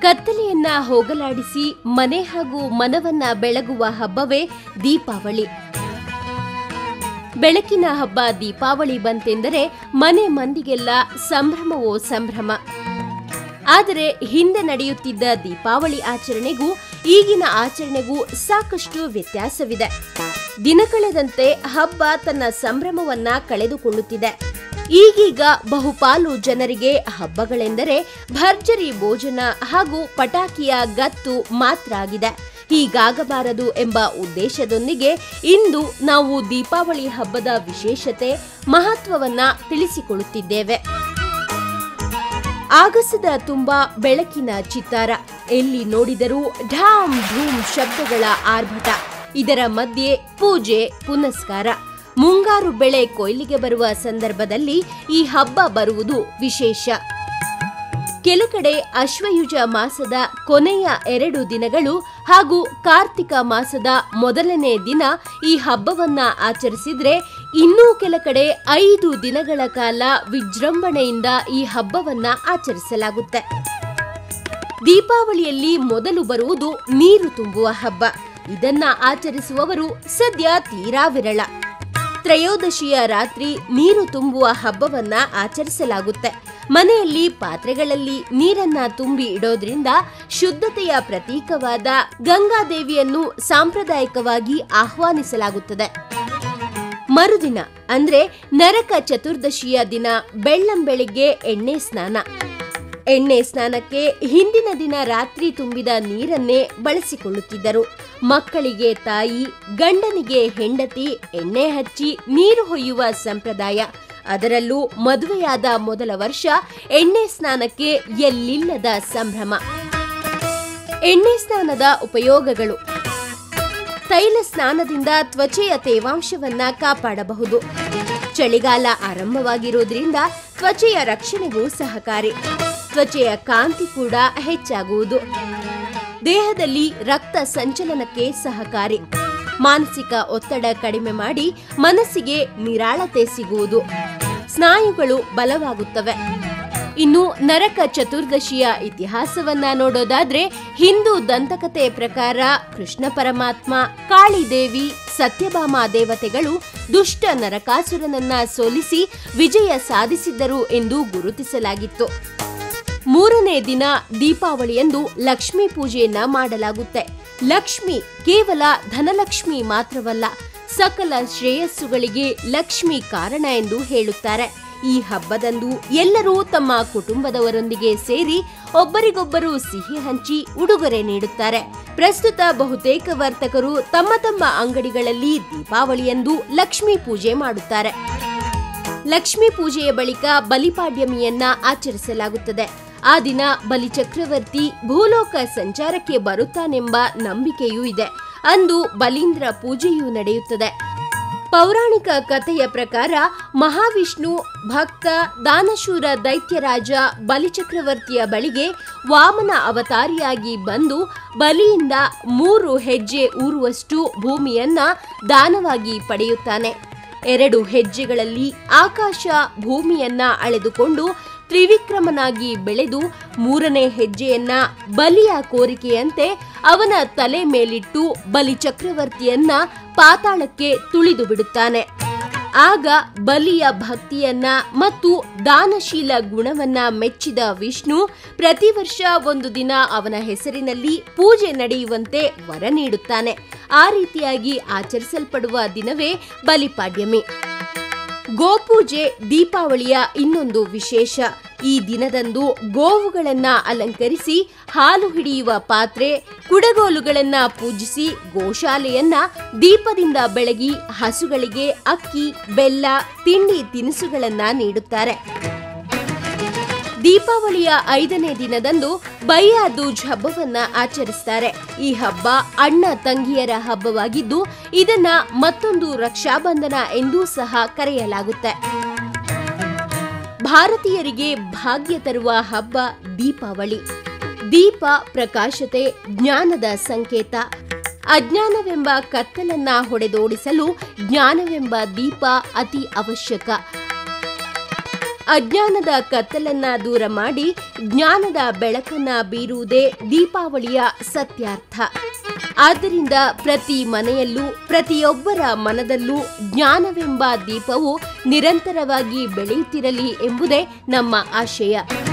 ಕತ್ತಲೆಯನ್ನ ಹೋಗಲಾಡಿಸಿ ಮನೆ ಹಾಗೂ ಮನವನ್ನ ಬೆಳಗುವ ಹಬ್ಬವೇ ದೀಪಾವಳಿ ಬೆಳಕಿನ ಹಬ್ಬ ದೀಪಾವಳಿ ಬಂತೆಂದರೆ ಮನೆ ಮಂದಿಗೆಲ್ಲ ಸಂಭ್ರಮವೋ ಸಂಭ್ರಮ ಆದರೆ ಹಿಂದೆ ನಡೆಯುತ್ತಿದ್ದ ದೀಪಾವಳಿ ಆಚರಣೆಗೂ ಈಗಿನ ಆಚರಣೆಗೂ ಸಾಕಷ್ಟು ವ್ಯತ್ಯಾಸವಿದೆ ದಿನ ಕಳೆದಂತೆ ಹಬ್ಬ ತನ್ನ ಸಂಭ್ರಮವನ್ನ ಕಳೆದುಕೊಳ್ಳುತ್ತಿದೆ ಈಗೀಗ ಬಹುಪಾಲು ಜನರಿಗೆ ಹಬ್ಬಗಳೆಂದರೆ ಭರ್ಜರಿ ಭೋಜನ ಹಾಗೂ ಪಟಾಕಿಯ ಗತ್ತು ಮಾತ್ರ ಆಗಿದೆ ಹೀಗಾಗಬಾರದು ಎಂಬ ಉದ್ದೇಶದೊಂದಿಗೆ ಇಂದು ನಾವು ದೀಪಾವಳಿ ಹಬ್ಬದ ವಿಶೇಷತೆ ಮಹತ್ವವನ್ನ ತಿಳಿಸಿಕೊಳ್ಳುತ್ತಿದ್ದೇವೆ ಆಗಸದ ತುಂಬಾ ಬೆಳಕಿನ ಚಿತ್ತಾರ ಎಲ್ಲಿ ನೋಡಿದರೂ ಢಾಮ್ ಧೂಮ್ ಶಬ್ದಗಳ ಆರ್ಭಟ ಇದರ ಮಧ್ಯೆ ಪೂಜೆ ಪುನಸ್ಕಾರ ಮುಂಗಾರು ಬೆಳೆ ಕೊಯ್ಲಿಗೆ ಬರುವ ಸಂದರ್ಭದಲ್ಲಿ ಈ ಹಬ್ಬ ಬರುವುದು ವಿಶೇಷ ಕೆಲ ಕಡೆ ಅಶ್ವಯುಜ ಮಾಸದ ಕೊನೆಯ ಎರಡು ದಿನಗಳು ಹಾಗೂ ಕಾರ್ತಿಕ ಮಾಸದ ಮೊದಲನೇ ದಿನ ಈ ಹಬ್ಬವನ್ನ ಆಚರಿಸಿದ್ರೆ ಇನ್ನೂ ಕೆಲ ಕಡೆ ಐದು ದಿನಗಳ ಕಾಲ ವಿಜೃಂಭಣೆಯಿಂದ ಈ ಹಬ್ಬವನ್ನ ಆಚರಿಸಲಾಗುತ್ತೆ ದೀಪಾವಳಿಯಲ್ಲಿ ಮೊದಲು ಬರುವುದು ನೀರು ತುಂಬುವ ಹಬ್ಬ ಇದನ್ನ ಆಚರಿಸುವವರು ಸದ್ಯ ತೀರಾ ವಿರಳ ತ್ರಯೋದಶಿಯ ರಾತ್ರಿ ನೀರು ತುಂಬುವ ಹಬ್ಬವನ್ನ ಆಚರಿಸಲಾಗುತ್ತೆ ಮನೆಯಲ್ಲಿ ಪಾತ್ರೆಗಳಲ್ಲಿ ನೀರನ್ನ ತುಂಬಿ ಇಡೋದ್ರಿಂದ ಶುದ್ಧತೆಯ ಪ್ರತೀಕವಾದ ಗಂಗಾದೇವಿಯನ್ನು ಸಾಂಪ್ರದಾಯಿಕವಾಗಿ ಆಹ್ವಾನಿಸಲಾಗುತ್ತದೆ ಮರುದಿನ ಅಂದ್ರೆ ನರಕ ಚತುರ್ದಶಿಯ ದಿನ ಬೆಳ್ಳಂಬೆಳಿಗ್ಗೆ ಎಣ್ಣೆ ಸ್ನಾನ ಎಣ್ಣೆ ಸ್ನಾನಕ್ಕೆ ಹಿಂದಿನ ದಿನ ರಾತ್ರಿ ತುಂಬಿದ ನೀರನ್ನೇ ಬಳಸಿಕೊಳ್ಳುತ್ತಿದ್ದರು ಮಕ್ಕಳಿಗೆ ತಾಯಿ ಗಂಡನಿಗೆ ಹೆಂಡತಿ ಎಣ್ಣೆ ಹಚ್ಚಿ ನೀರು ಹೊಯ್ಯುವ ಸಂಪ್ರದಾಯ ಅದರಲ್ಲೂ ಮದುವೆಯಾದ ಮೊದಲ ವರ್ಷ ಎಣ್ಣೆ ಸ್ನಾನಕ್ಕೆ ಎಲ್ಲಿಲ್ಲದ ಸಂಭ್ರಮ ಎಣ್ಣೆ ಸ್ನಾನದ ಉಪಯೋಗಗಳು ತೈಲ ಸ್ನಾನದಿಂದ ತ್ವಚೆಯ ತೇವಾಂಶವನ್ನ ಕಾಪಾಡಬಹುದು ಚಳಿಗಾಲ ಆರಂಭವಾಗಿರುವುದರಿಂದ ತ್ವಚೆಯ ರಕ್ಷಣೆಗೂ ಸಹಕಾರಿ ತ್ವಚೆಯ ಕಾಂತಿ ಕೂಡ ಹೆಚ್ಚಾಗುವುದು ದೇಹದಲ್ಲಿ ರಕ್ತ ಸಂಚಲನಕ್ಕೆ ಸಹಕಾರಿ ಮಾನಸಿಕ ಒತ್ತಡ ಕಡಿಮೆ ಮಾಡಿ ಮನಸ್ಸಿಗೆ ನಿರಾಳತೆ ಸಿಗುವುದು ಸ್ನಾಯುಗಳು ಬಲವಾಗುತ್ತವೆ ಇನ್ನು ನರಕ ಚತುರ್ದಶಿಯ ಇತಿಹಾಸವನ್ನ ನೋಡೋದಾದ್ರೆ ಹಿಂದೂ ದಂತಕತೆ ಪ್ರಕಾರ ಕೃಷ್ಣ ಪರಮಾತ್ಮ ಕಾಳಿದೇವಿ ಸತ್ಯಭಾಮ ದೇವತೆಗಳು ದುಷ್ಟ ನರಕಾಸುರನನ್ನ ಸೋಲಿಸಿ ವಿಜಯ ಸಾಧಿಸಿದ್ದರು ಎಂದು ಗುರುತಿಸಲಾಗಿತ್ತು ಮೂರನೇ ದಿನ ದೀಪಾವಳಿಯಂದು ಲಕ್ಷ್ಮೀ ಪೂಜೆಯನ್ನ ಮಾಡಲಾಗುತ್ತೆ ಲಕ್ಷ್ಮಿ ಕೇವಲ ಧನಲಕ್ಷ್ಮಿ ಮಾತ್ರವಲ್ಲ ಸಕಲ ಶ್ರೇಯಸ್ಸುಗಳಿಗೆ ಲಕ್ಷ್ಮಿ ಕಾರಣ ಎಂದು ಹೇಳುತ್ತಾರೆ ಈ ಹಬ್ಬದಂದು ಎಲ್ಲರೂ ತಮ್ಮ ಕುಟುಂಬದವರೊಂದಿಗೆ ಸೇರಿ ಒಬ್ಬರಿಗೊಬ್ಬರು ಸಿಹಿ ಹಂಚಿ ಉಡುಗೊರೆ ನೀಡುತ್ತಾರೆ ಪ್ರಸ್ತುತ ಬಹುತೇಕ ವರ್ತಕರು ತಮ್ಮ ತಮ್ಮ ಅಂಗಡಿಗಳಲ್ಲಿ ದೀಪಾವಳಿಯಂದು ಲಕ್ಷ್ಮೀ ಪೂಜೆ ಮಾಡುತ್ತಾರೆ ಲಕ್ಷ್ಮೀ ಪೂಜೆಯ ಬಳಿಕ ಬಲಿಪಾಡ್ಯಮಿಯನ್ನ ಆಚರಿಸಲಾಗುತ್ತದೆ ಆ ದಿನ ಬಲಿಚಕ್ರವರ್ತಿ ಭೂಲೋಕ ಸಂಚಾರಕ್ಕೆ ಬರುತ್ತಾನೆಂಬ ನಂಬಿಕೆಯೂ ಇದೆ ಅಂದು ಬಲೀಂದ್ರ ಪೂಜೆಯೂ ನಡೆಯುತ್ತದೆ ಪೌರಾಣಿಕ ಕಥೆಯ ಪ್ರಕಾರ ಮಹಾವಿಷ್ಣು ಭಕ್ತ ದಾನಶೂರ ದೈತ್ಯರಾಜ ಬಲಿಚಕ್ರವರ್ತಿಯ ಬಳಿಗೆ ವಾಮನ ಅವತಾರಿಯಾಗಿ ಬಂದು ಬಲಿಯಿಂದ ಮೂರು ಹೆಜ್ಜೆ ಊರುವಷ್ಟು ಭೂಮಿಯನ್ನ ದಾನವಾಗಿ ಪಡೆಯುತ್ತಾನೆ ಎರಡು ಹೆಜ್ಜೆಗಳಲ್ಲಿ ಆಕಾಶ ಭೂಮಿಯನ್ನ ಅಳೆದುಕೊಂಡು ತ್ರಿವಿಕ್ರಮನಾಗಿ ಬೆಳೆದು ಮೂರನೇ ಹೆಜ್ಜೆಯನ್ನ ಬಲಿಯ ಕೋರಿಕೆಯಂತೆ ಅವನ ತಲೆ ಮೇಲಿಟ್ಟು ಬಲಿ ಚಕ್ರವರ್ತಿಯನ್ನ ಪಾತಾಳಕ್ಕೆ ತುಳಿದು ಬಿಡುತ್ತಾನೆ ಆಗ ಬಲಿಯ ಭಕ್ತಿಯನ್ನ ಮತ್ತು ದಾನಶೀಲ ಗುಣವನ್ನ ಮೆಚ್ಚಿದ ವಿಷ್ಣು ಪ್ರತಿ ವರ್ಷ ಒಂದು ದಿನ ಅವನ ಹೆಸರಿನಲ್ಲಿ ಪೂಜೆ ನಡೆಯುವಂತೆ ವರ ನೀಡುತ್ತಾನೆ ಆ ರೀತಿಯಾಗಿ ಆಚರಿಸಲ್ಪಡುವ ದಿನವೇ ಬಲಿಪಾಡ್ಯಮಿ ಗೋಪೂಜೆ ದೀಪಾವಳಿಯ ಇನ್ನೊಂದು ವಿಶೇಷ ಈ ದಿನದಂದು ಗೋವುಗಳನ್ನ ಅಲಂಕರಿಸಿ ಹಾಲು ಹಿಡಿಯುವ ಪಾತ್ರೆ ಕುಡಗೋಲುಗಳನ್ನ ಪೂಜಿಸಿ ಗೋಶಾಲೆಯನ್ನ ದೀಪದಿಂದ ಬೆಳಗಿ ಹಸುಗಳಿಗೆ ಅಕ್ಕಿ ಬೆಲ್ಲ ತಿಂಡಿ ತಿನಿಸುಗಳನ್ನ ನೀಡುತ್ತಾರೆ ದೀಪಾವಳಿಯ ಐದನೇ ದಿನದಂದು ಬಯ್ಯ ದೂಜ್ ಹಬ್ಬವನ್ನ ಆಚರಿಸ್ತಾರೆ ಈ ಹಬ್ಬ ಅಣ್ಣ ತಂಗಿಯರ ಹಬ್ಬವಾಗಿದ್ದು ಇದನ್ನ ಮತ್ತೊಂದು ರಕ್ಷಾಬಂಧನ ಎಂದೂ ಸಹ ಕರೆಯಲಾಗುತ್ತೆ ಭಾರತೀಯರಿಗೆ ಭಾಗ್ಯ ತರುವ ಹಬ್ಬ ದೀಪಾವಳಿ ದೀಪ ಪ್ರಕಾಶತೆ ಜ್ಞಾನದ ಸಂಕೇತ ಅಜ್ಞಾನವೆಂಬ ಕತ್ತಲನ್ನ ಹೊಡೆದೋಡಿಸಲು ಜ್ಞಾನವೆಂಬ ದೀಪ ಅತಿ ಅವಶ್ಯಕ ಅಜ್ಞಾನದ ಕತ್ತಲನ್ನ ದೂರ ಮಾಡಿ ಜ್ಞಾನದ ಬೆಳಕನ್ನ ಬೀರುವುದೇ ದೀಪಾವಳಿಯ ಸತ್ಯಾರ್ಥ ಆದ್ದರಿಂದ ಪ್ರತಿ ಮನೆಯಲ್ಲೂ ಪ್ರತಿಯೊಬ್ಬರ ಮನದಲ್ಲೂ ಜ್ಞಾನವೆಂಬ ದೀಪವು ನಿರಂತರವಾಗಿ ಬೆಳೆಯುತ್ತಿರಲಿ ಎಂಬುದೇ ನಮ್ಮ ಆಶಯ